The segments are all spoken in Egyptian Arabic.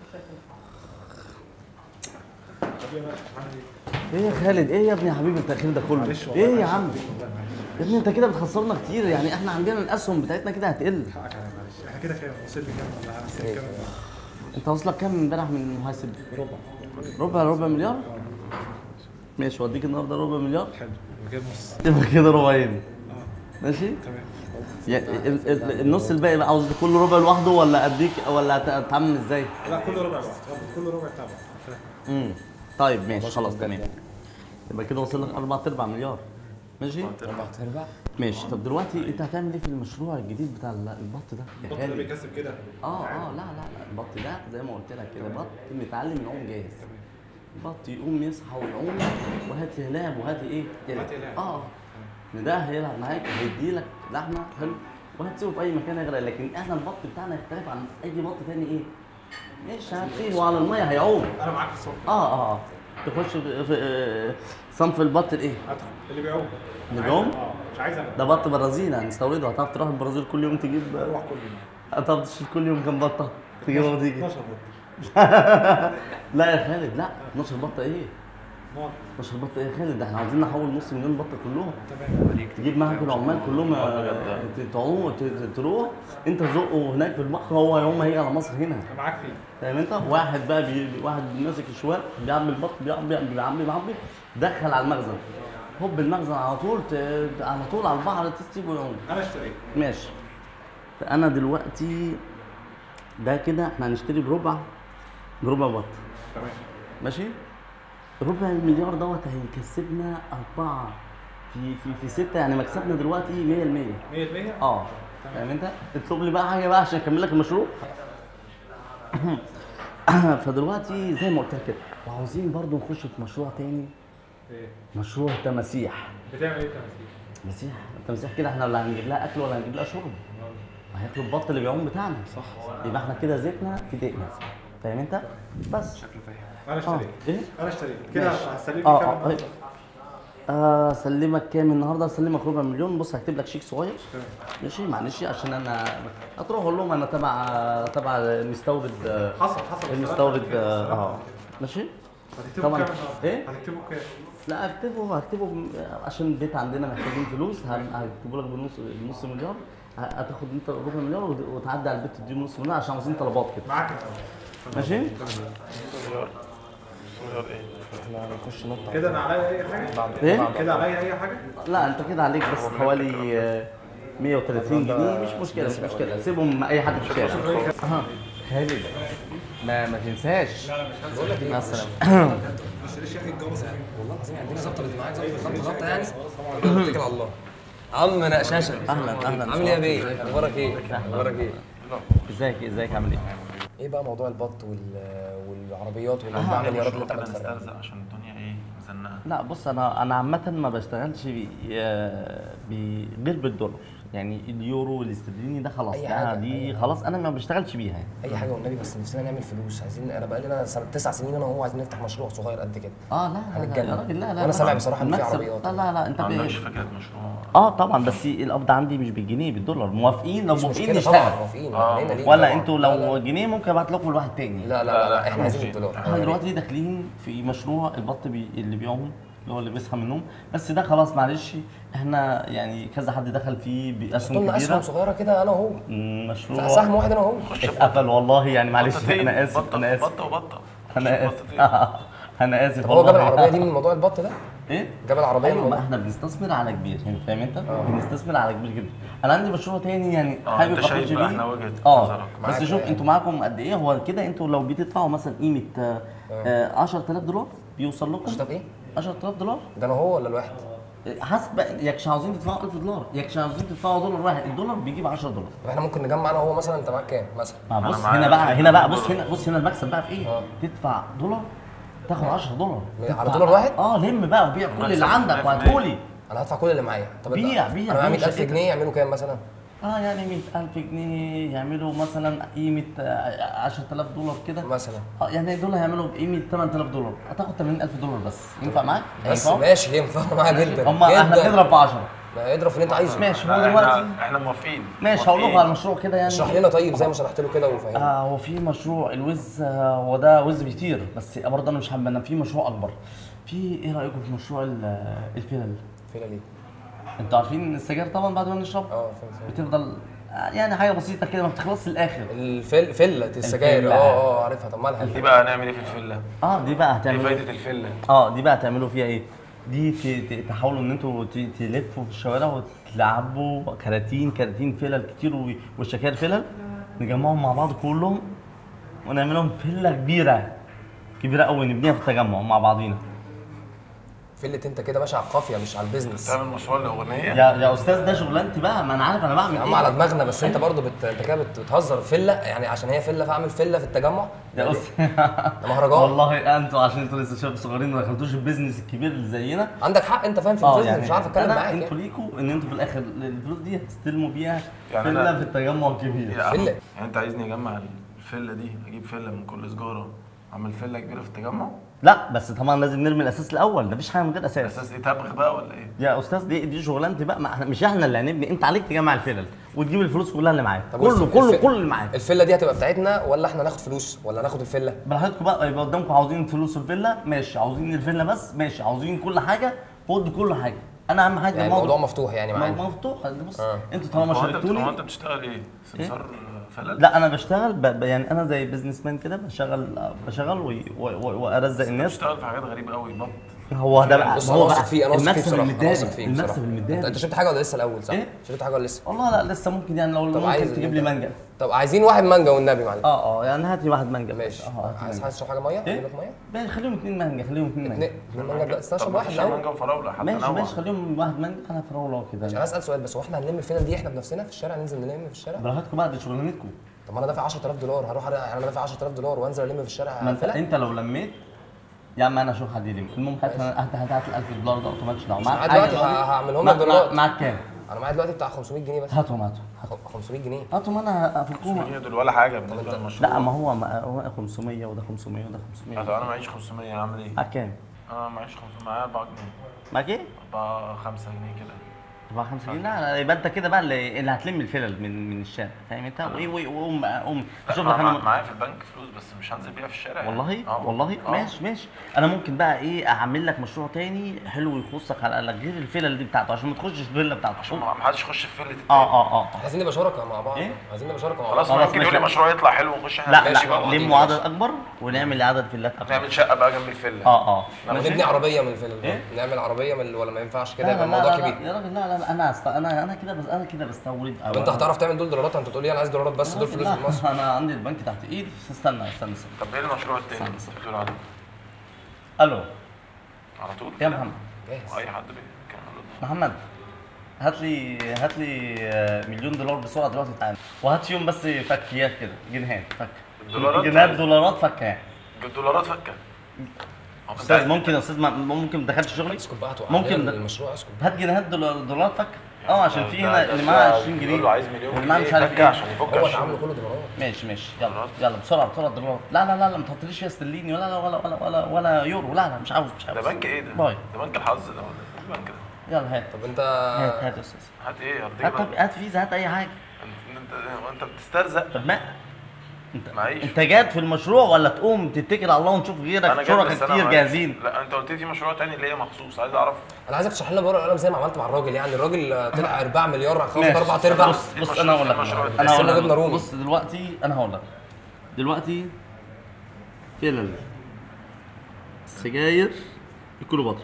ايه يا خالد ايه يا ابني يا حبيبي التاخير ده كله معلش والله ايه يا معلش. عم والله معلش يا ابني انت كده بتخسرنا كتير يعني احنا عندنا الاسهم بتاعتنا كده هتقل حقك عليا معلش احنا كده كام وصل لي كام ولا هنسيب كام انت واصلك كام امبارح من المحاسب ربع ربع ربع مليار ماشي واديك النهارده ربع مليار حلو يبقى كده نص يبقى كده ربعين اه ماشي تمام يعني ال- ال- النص الباقي بقى عاوز كل ربع لوحده ولا اديك ولا هت- هتعمل ازاي لا كل ربع لوحده كل ربع تبع امم طيب ماشي خلاص تمام يبقى كده وصل لك 4 ارباع مليار ماشي اربع ارباع ماشي طب دلوقتي انت هتعمل ايه في المشروع الجديد بتاع ال- البط ده يا البط ده خالد بيكسب كده اه اه لا لا لا البط ده زي ما قلت لك كده بط متعلم يعوم جاهز البط يقوم يصحى ويعوم وهات لعب وهات ايه يلعب. هات يلعب. اه إن ده هيلعب معاك هيدي لك لحمه حلو وهتسيبه في اي مكان يغرق لكن احنا البط بتاعنا يختلف عن اي بط تاني ايه مش هتسيبه على الميه هيعوم انا معاك في الصف اه اه تخش في في- آه، صنف البط الايه هدخل اللي بيعوم اللي مش بيعوم؟ عايز- اه مش عايز انا ده بط برازيلي هنستورده هتعرف تروح البرازيل كل يوم تجيب اروح كل يوم هتعرف تشيل كل يوم كام بطه تجيبها وتيجي 12 بط لا يا خالد لا 12 بطه ايه نقعد 12 بطه ايه يا خالد ده احنا عاوزين نحول نص مليون بطه كلهم تمام تجيب معاك العمال كلهم آه، ت- تعوم ت- ت- تروح انت زقه هناك في البحر هو يوم هيجي على مصر هنا انا معاك فيه فاهم انت واحد بقى بي... بي- واحد ماسك الشوال بيعمل البط بيعمل بيعمل بيعمل بيعمل دخل على المخزن هوب المخزن على طول ت... على طول على البحر تسيبه يعوم انا اشتريت ماشي فانا دلوقتي ده كده احنا هنشتري بربع بربع بط تمام ماشي ربع المليار دوت هيكسبنا أربعة في في في ستة يعني مكسبنا دلوقتي 100% 100% اه فاهم انت؟ اطلب لي بقى حاجة بقى عشان اكمل لك المشروع فدلوقتي زي ما قلت لك كده وعاوزين برضو نخش في مشروع تاني ايه مشروع تماسيح بتعمل ايه تمثيل؟ تماسيح التماسيح كده احنا لا هنجيب لها اكل ولا هنجيب لها شرب هياكلوا البط اللي بيعوم بتاعنا صح يبقى احنا كده زيتنا في دقنا فاهم انت؟ بس انا اه اشتريت ايه؟ انا اشتريت كده ماشي. هسلمني اه كام اه النهارده؟ آه، اسلمك كام النهارده اسلمك ربع مليون بص هكتب لك شيك صغير تمام. ماشي معلش عشان انا هتروح اقول لهم انا تبع تبع المستورد آه، حصل حصل المستورد اه آه. ماشي هتكتبه طبعاً. كام النهارده؟ إيه؟ هتكتبه كام؟ لا هكتبه هكتبه ب- عشان البيت عندنا محتاجين فلوس هن- هكتبه لك بنص بنص مليار ه- هتاخد انت ربع مليار وت- وتعدي على البيت تديله نص مليار عشان عاوزين طلبات كده معاك انت ماشي احنا هنخش نط كده انا عليا اي حاجه؟ بعد إيه؟ بعد- كده عليا اي حاجه؟ لا انت كده عليك بس حوالي آه، 130 جنيه مش مشكله مش مشكله سيبهم اي حد في الشارع اها خالد ما ما تنساش مع السلامه ما اشتريش يا اخي الجوز والله العظيم يعني اديني ظبطه اللي معاك ظبطه ظبطه ظبطه يعني اتكل على الله عم نقشاشه اهلا اهلا عامل ايه يا بيه؟ اخبارك ايه؟ اخبارك ايه؟ ازيك ازيك عامل ايه ايه بقى موضوع البط وال... والعربيات والاربع مليارات اللي انت كده عملتها نسترزق عشان الدنيا ايه مزنقه لا بص انا انا عامه ما بشتغلش بي آه، بي- غير بالدولار يعني اليورو والاسترليني ده خلاص أي ده حاجة، دي أي خلاص انا ما بشتغلش بيها يعني اي حاجه والنبي بس نفسنا نعمل فلوس عايزين انا بقى لنا سنه تسع سنين انا وهو عايزين نفتح مشروع صغير قد كده اه لا لا لا هنتجنن. يا راجل لا لا وأنا لا، سامع لا. بصراحة إن في المكسب- عربيات. لا لا لا انت ما بي- عندكش فكره مشروع اه طبعا بس القبض عندي مش بالجنيه بالدولار موافقين لو مش موافقين مشكله طبعا نشتغل موافقين آه. علينا ليه ولا طبعاً. انتوا لا، لو لا. جنيه ممكن ابعت لكم لواحد تاني لا لا لا, لا احنا عايزين الدولار احنا دلوقتي داخلين في مشروع البط بي اللي بيعوم اللي هو اللي بيصحى من النوم بس ده خلاص معلش احنا يعني كذا حد دخل فيه باسهم قلنا اسهم كبيره صغيره كده انا وهو مم، مشروع سهم واحد انا وهو اتقفل والله يعني معلش بطتين، انا اسف بطة انا اسف بطه وبطه انا بطتين. اسف انا اسف طب هو جاب والله. العربيه دي من موضوع البط ده ايه؟ جاب العربيه من ايوه ما موضوع احنا بنستثمر على كبير يعني فاهم انت؟ بنستثمر على كبير جدا انا عندي مشروع تاني يعني اه، حابب انت شايف اخش بقى بيه. احنا وجهة اه نظرك. بس معاك شوف يعني. انتوا معاكم قد ايه هو كده انتوا لو بتدفعوا مثلا قيمه آه، آه، 10000 دولار بيوصل لكم 10000 ايه؟ 10000 دولار ده انا هو ولا الواحد؟ حسب يكش عاوزين تدفعوا 1000 دولار يكش عاوزين تدفعوا دولار واحد الدولار بيجيب 10 دولار طب احنا ممكن نجمع انا وهو مثلا انت معاك كام مثلا؟ ما أنا بص معايا هنا بقى 2000 هنا بقى دولار. بص هنا بص هنا المكسب بقى في ايه؟ اه. تدفع دولار تاخد 10 دولار على تدفع- دولار واحد؟ اه لم بقى وبيع كل اللي المكسب عندك 100%. وهاتهولي انا هدفع كل اللي معايا طب بيع- أنت- بيع- انا معايا بيع 100000 شقتك. جنيه يعملوا كام مثلا؟ اه يعني 100000 جنيه يعملوا مثلا قيمة آه، 10000 دولار كده مثلا اه يعني دول هيعملوا بقيمة 8000 دولار هتاخد 80000 دولار بس ينفع معاك؟ بس ينفع؟ ماشي ينفع معايا جدا هم احنا جدا بنضرب في 10 ما اضرب في اللي انت عايزه ماشي هو لا، دلوقتي احنا احنا موافقين ماشي هقول لكم موافقين. على المشروع كده يعني اشرح لنا طيب زي ما شرحت له كده وفهمنا آه هو في مشروع الوز آه، هو ده وز بيطير بس برضه انا مش حابب انا في مشروع اكبر في ايه رايكم في مشروع ال- آه، الفلل فين ليه؟ انتوا عارفين السجاير طبعا بعد ما نشرب اه فين فين بتفضل آه، يعني حاجه بسيطه كده ما بتخلصش الاخر الفل فله السجاير الفلة. اه اه عارفها طب مالها دي بقى هنعمل ايه في الفيلا؟ اه دي بقى ايه هتعملوا فايدة الفيلا؟ اه دي بقى هتعملوا فيها ايه دي ت- ت- تحاولوا ان انتوا ت- تلفوا في الشوارع وتلعبوا كراتين كراتين فلل كتير و- والشكاير فلل نجمعهم مع بعض كلهم ونعملهم فيلا كبيره كبيره قوي نبنيها في التجمع مع بعضينا فله انت كده ماشي على القافيه مش على البيزنس تعمل مشروع الاغنية يا يا استاذ ده شغلانتي بقى ما انا عارف انا بعمل يا ايه عم على دماغنا بس انت برضه بت... انت كده بت- بتهزر فله يعني عشان هي فله فاعمل فله في التجمع يا استاذ ده مهرجان والله انتوا عشان انتوا لسه شباب صغيرين ما دخلتوش البيزنس الكبير اللي زينا عندك حق انت فاهم في اه البيزنس مش عارف اتكلم أنا معاك انتوا يعني. ليكوا ان انتوا في الاخر الفلوس دي هتستلموا بيها يعني فيلا أنا- في التجمع الكبير يا عم، فيلا. يعني انت عايزني اجمع الفيلا دي اجيب فيلا من كل سجارة اعمل فيلا كبيرة في التجمع؟ لا بس طبعا لازم نرمي الاساس الاول مفيش حاجه من غير اساس اساس ايه تبغ بقى ولا ايه؟ يا استاذ دي دي شغلانتي بقى ما احنا مش احنا اللي هنبني انت عليك تجمع الفلل وتجيب الفلوس كلها اللي معاك طب كله والف- كله الف- كل اللي معاك الفله دي هتبقى بتاعتنا ولا احنا ناخد فلوس ولا ناخد الفله براحتكم بقى يبقى قدامكم عاوزين فلوس الفيلا ماشي عاوزين الفيلا بس ماشي عاوزين كل حاجه خد كل حاجه انا اهم حاجه يعني الموضوع مفتوح يعني معانا مفتوح بص آه. انتوا طالما هو انت بت- هو شاركتوني انت بتشتغل ايه؟ سمسار فلل؟ لا انا بشتغل ب... ب- يعني انا زي بيزنس مان كده بشغل بشغل و... و... و... وارزق الناس بتشتغل في حاجات غريبه قوي بط هو ده بقى بص هو انا بقى واثق فيه انا واثق فيه المكسب بصراحه انا المداري واثق فيه المكسب بصراحه انت, المداري انت شربت حاجه ولا لسه الاول صح؟ إيه؟ شربت حاجه ولا لسه؟ والله لا لسه ممكن يعني لو طب ممكن عايز تجيب لي مانجا طب عايزين واحد مانجا والنبي معلش اه اه يعني هات لي واحد مانجا ماشي اه هات لي عايز مانجا. عايز تشرب حاجه ميه؟ اجيب ايه لك ميه؟ ماشي خليهم اثنين مانجا خليهم اثنين مانجا اتنين اتنين مانجا دلوقتي استنى طب اشرب ما واحد تشرب الاول مانجا وفراوله حتى ماشي نوع. ماشي خليهم واحد مانجا انا فراوله ماشي كده انا اسال سؤال بس هو احنا هنلم الفيلم دي احنا بنفسنا في الشارع ننزل نلم في الشارع؟ براحتكم بقى دي شغلانتكم طب ما انا دافع 10000 دولار هروح أنا- يعني انا دافع 10000 دولار وانزل الم في الشارع ما انت فلق؟ انت لو لميت يا عم انا اشوف حد يلم المهم هات هات هات هات ال 1000 دولار ده اوتوماتيك لو معايا معاك دلوقتي، حاجة ه- دلوقتي. هعملهم مع- لك دلوقتي. مع- معاك كام؟ انا معايا دلوقتي بتاع 500 جنيه بس هاتهم هاتهم هاتهم. 500 جنيه هاتهم انا افكهم هي دول ولا حاجه بالنسبه للمشروع لا ما هو ما هو 500 وده 500 وده 500 طب انا معيش 500 اعمل ايه؟ معاك كام؟ انا معيش 500 معايا 4 جنيه معاك ايه؟ 4 5 جنيه كده طبعا 5 جنيه لا لا، يبقى انت كده بقى اللي اللي هتلم الفلل من من الشارع فاهم انت؟ وايه وايه وقوم قوم لا، شوف مع- لك مع- انا معايا في البنك فلوس بس مش هنزل بيها في الشارع يعني. والله آه. والله آه. ماشي ماشي انا ممكن بقى ايه اعمل لك مشروع تاني حلو يخصك على الاقل غير الفيلا دي بتاعته عشان ما تخشش الفيلا بتاعته عشان ما ما حدش يخش في فيلة التاني اه اه اه عايزين نبقى شركاء مع بعض إيه؟ عايزين نبقى شركاء مع خلاص بعض خلاص، ممكن يقول ماشي. لي مشروع يطلع حلو ونخش احنا لا ماشي لا بقى بعضين، لموا عدد ماشي. اكبر ونعمل عدد فيلات اكبر نعمل شقه بقى جنب الفيلا اه اه انا نبني عربيه من الفيلم إيه؟ نعمل عربيه من ولا ما ينفعش كده لا يبقى لا الموضوع لا لا كبير يا راجل لا لا لا انا أست... انا انا كده بس انا كده بستورد طب انت هتعرف تعمل دول دولارات انت تقول لي انا عايز دولارات بس دول فلوس من مصر انا عندي البنك تحت ايدي استنى استنى استنى طب ايه المشروع التاني اللي استنى، بتقول عليه؟ الو على طول يا كده؟ محمد جاهز واي حد بيتكلم محمد هات لي هات لي آه، مليون دولار بسرعه دلوقتي تعالى وهات فيهم بس فكيات كده جنيهات فك الدولارات جنيهات عايز- دولارات فكه الدولارات فكه هو أنت استاذ عايز- ممكن يا استاذ ما- ممكن ما دخلتش شغلي اسكت بقى توقع ممكن ممكن ده- المشروع اسكت هات جنيهات دولار دولارات فك اه عشان في ده- هنا ده- اللي ده معاه 20 بيقول له جنيه عايز مليون واللي معاه جنيه مش عارف فكه ايه عشان يفك هو عشان تعامله كله دولارات ماشي ماشي يلا دولارات؟ يلا بسرعه بسرعه دولارات لا لا لا لا ما تحطليش فيها استرليني ولا لا ولا ولا ولا ولا يورو لا لا مش عاوز مش عاوز ده بنك ايه ده؟ باي ده بنك الحظ ده ولا ايه البنك ده؟ يلا هات طب انت هات هات يا استاذ هات ايه؟ هات هات طب ايه؟ هات فيزا هات اي حاجه انت انت بتسترزق طب ما انت معيش. انت جاد في المشروع ولا تقوم تتكل على الله ونشوف غيرك انا جاي شركاء بس انا كتير معيش. جاهزين لا انت قلت لي في مشروع تاني اللي هي مخصوص عايز اعرف انا عايزك تشرح لنا بره القلم زي ما عملت مع الراجل يعني الراجل طلع ارباع مليار خد ماشي. اربع ارباع بص بص المشروع- انا هقول لك المشروع انا التاني. هقول لسه جبنا لك رومي. بص دلوقتي انا هقول لك دلوقتي فلل سجاير الكليوباترا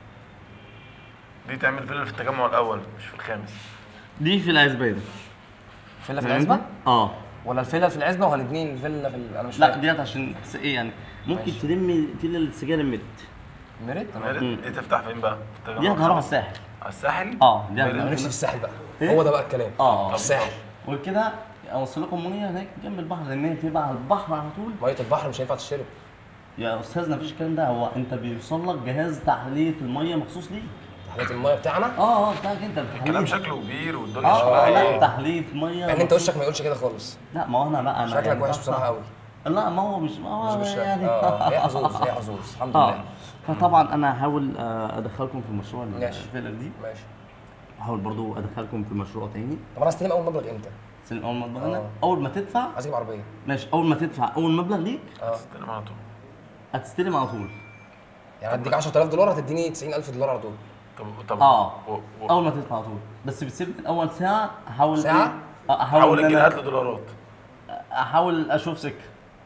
دي تعمل فيلا في التجمع الاول مش في الخامس دي في العزبه فيلا في العزبه اه ولا الفيلا في العزبه وهنبني الفيلا في ال- انا مش لا فاهم ديت عشان س- ايه يعني ممكن ماشي. تلمي فيلا السجاير الميت ميريت تمام مم. ايه تفتح فين بقى؟ في التجمع ديت هروح الخامس؟ الساحل على الساحل؟ اه دي ميريت. انا هروح نفسي في الساحل بقى إيه؟ هو ده بقى الكلام اه اه الساحل وكده اوصل لكم منيه هناك جنب البحر لان هي بتبقى على البحر على طول ميه البحر مش هينفع تشرب يا استاذنا مفيش الكلام ده هو انت بيوصل لك جهاز تحليه الميه مخصوص ليك تحليه الميه بتاعنا اه اه بتاعك انت الكلام بتحليه شكله كبير والدنيا اه شكلها اه لا ايه؟ تحليه ميه يعني انت وشك ما يقولش كده خالص لا ما هو انا بقى انا شكلك يعني وحش بصراحة- بصراحه قوي لا ما هو مش ما هو مش بالشكل يعني اه هي حظوظ هي حظوظ الحمد اه لله فطبعا انا هحاول آه، ادخلكم في مشروع ماشي. الفيلر دي ماشي هحاول برضو ادخلكم في مشروع تاني طب انا استلم اول مبلغ امتى؟ سن اول مبلغ انا آه. اول ما تدفع عايز اجيب عربيه ماشي اول ما تدفع اول مبلغ ليك اه استلم على طول هتستلم على طول يعني اديك 10000 دولار هتديني 90000 دولار على طول طب طب اه و- و- اول ما تدفع على طول بس بتسيبني اول ساعه احاول ساعة؟ إيه؟ آه، حاول احاول إن الجنيه أنا هات له دولارات احاول اشوف سكه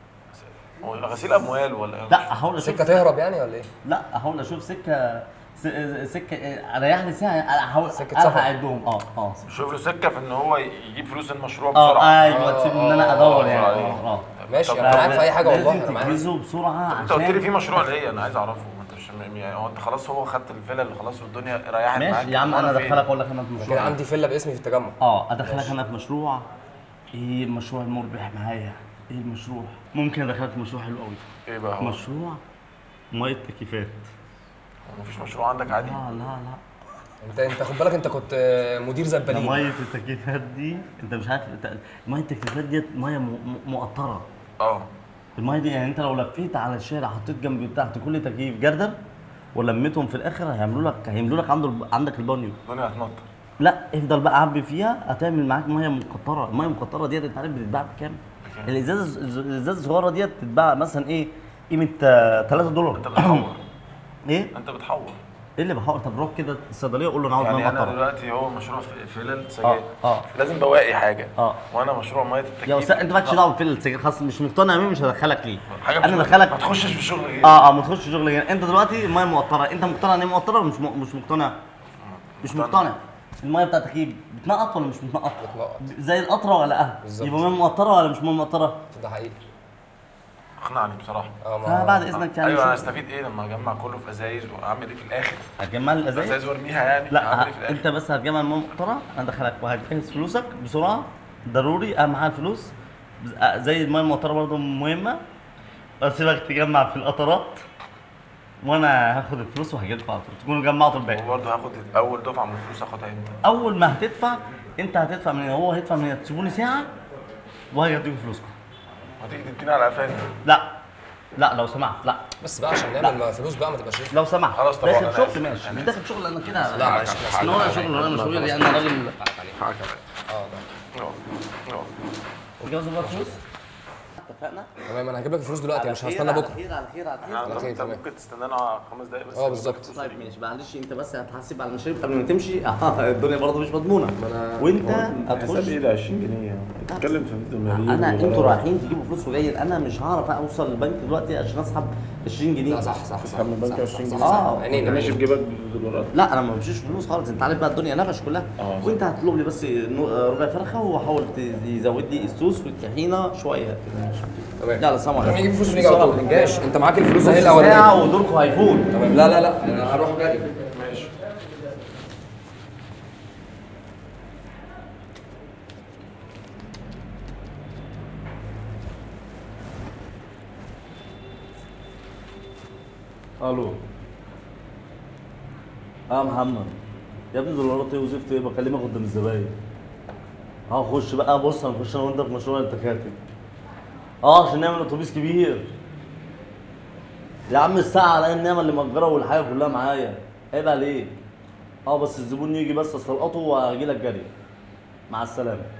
هو غسيل اموال ولا إيه؟ لا احاول اشوف سكه تهرب يعني ولا ايه؟ لا احاول اشوف سكه س- سكه إيه، اريحني ساعه احاول سكة سفر. الحق عندهم اه اه شوف له سكه في ان هو يجيب فلوس المشروع اه بسرعه ايوه آه، تسيبني ان انا آه، ادور آه، يعني آه. اه اه ماشي طب انا معاك في اي حاجه والله لازم انا معاك تجهزوا بسرعه انت قلت لي عشان في مشروع ليا انا عايز اعرفه ما انت مش م- يعني هو انت خلاص هو خدت الفيلا اللي خلاص والدنيا ريحت معاك ماشي يا عم انا وأنا فين؟ ادخلك اقول لك انا في كده مشروع عندي فيلا باسمي في التجمع اه ادخلك انا في مشروع ايه المشروع المربح معايا ايه المشروع ممكن ادخلك في مشروع حلو قوي ايه بقى هو؟ مشروع ميه تكييفات هو مفيش مشروع عندك عادي لا لا لا انت انت خد بالك انت كنت آه، مدير ده زبالين ميه التكييفات دي انت مش عارف انت ميه التكييفات دي ميه م- م- مقطره اه الميه دي يعني انت لو لفيت على الشارع حطيت جنب تحت كل تكييف جردل ولميتهم في الاخر هيعملوا لك هيعملوا لك عنده عندك البانيو الدنيا هتنطر لا افضل بقى عبي فيها هتعمل معاك ميه مقطره الميه المقطره ديت انت عارف بتتباع بكام الازازه الازازه الصغيره ديت بتتباع مثلا ايه قيمه 3 دولار انت بتحور ايه انت بتحور ايه اللي بحاول طب روح كده الصيدليه قول له انا عاوز يعني ميه انا مقطره دلوقتي هو مشروع في- فيلل سجاير اه. لازم بواقي حاجه اه. وانا مشروع ميه التكييف يا استاذ انت مالكش دعوه بالفيل السجاير خلاص مش مقتنع بيه مش هدخلك ليه حاجه انا مش- دخلك ما تخشش في الشغل غير اه اه ما تخش شغل غير انت دلوقتي الميه مقطره انت مقتنع ان هي مقطره ولا مش م... مش مقتنع مش مقتنع الميه بتاعتك ايه بتنقط ولا مش بتنقط بتنقط. زي القطره ولا اه بالظبط. يبقى ميه مقطره ولا مش ميه مقطره ده حقيقي اقنعني بصراحه اه ما فبعد اذنك يعني ايوه انا شوف- استفيد ايه لما اجمع كله في ازايز واعمل ايه في الاخر هتجمع لي الازايز ازايز وارميها يعني اعمل لا ايه في ه- الاخر انت بس هتجمع الميه المقطره انا ادخلك وهتجهز فلوسك بسرعه ضروري اهم حاجه الفلوس بز- آه، زي الميه المقطره برضه مهمه اسيبك تجمع في القطرات وانا هاخد الفلوس وهجيلكوا على طول تكونوا جمعتوا الباقي وبرضه هاخد اول دفعه من الفلوس اخدها امتى اول ما هتدفع انت هتدفع من هنا هو هيدفع من هنا تسيبوني ساعه وهاجي اديكم فلوسكم هتيجي تديني على قفانا لا لا لو سمحت لا بس بقى عشان نعمل ما فلوس بقى ما تبقاش ايه لو سمحت خلاص طبعا، داخل أنا شغل آسف. ماشي أنا مش داخل شغل انا كده لا معلش انا ولا شغل ولا مشغول يعني انا راجل حقك عليا اه ده. اه اه اتجوز بقى فلوس اتفقنا تمام انا هجيب لك الفلوس دلوقتي مش هستنى بكره خير على خير على يعني على انت خير، انت تمام. ممكن تستنانا خمس دقايق بس اه بالظبط طيب ماشي معلش انت بس هتحاسب على المشاريب قبل ما تمشي اه الدنيا برضه مش مضمونه وانت هتخش ده 20 جنيه بتتكلم في مليون انا دولار. انتوا رايحين تجيبوا فلوس وجايين انا مش هعرف اوصل البنك دلوقتي عشان اسحب 20 جنيه لا صح صح صح تسحب من البنك صح، 20 صح، جنيه. صح، صح. اه. عينينا ماشي في عينينا. جيبك بدولارات لا انا ما بمشيش فلوس خالص انت عارف بقى الدنيا نفش كلها اه، وانت هتطلب لي بس نو- ربع فرخه وحاول تزود لي الصوص والطحينه شويه تمام يلا سلام لما عليكم نجيب فلوس ونيجي على طول ماشي انت معاك الفلوس نص اهي ساعه الاولانيه ودوركم هيفوت تمام لا لا لا انا هروح جري ماشي الو اه محمد يا ابني دولارات ايه وزفت ايه بكلمك قدام الزباين اه خش بقى بص هنخش انا وانت في مشروع التكاتك اه عشان نعمل اتوبيس كبير يا عم الساعة على النعمة اللي مأجرة والحاجة كلها معايا عيب عليك اه بس الزبون يجي بس استلقطه واجي لك جري مع السلامة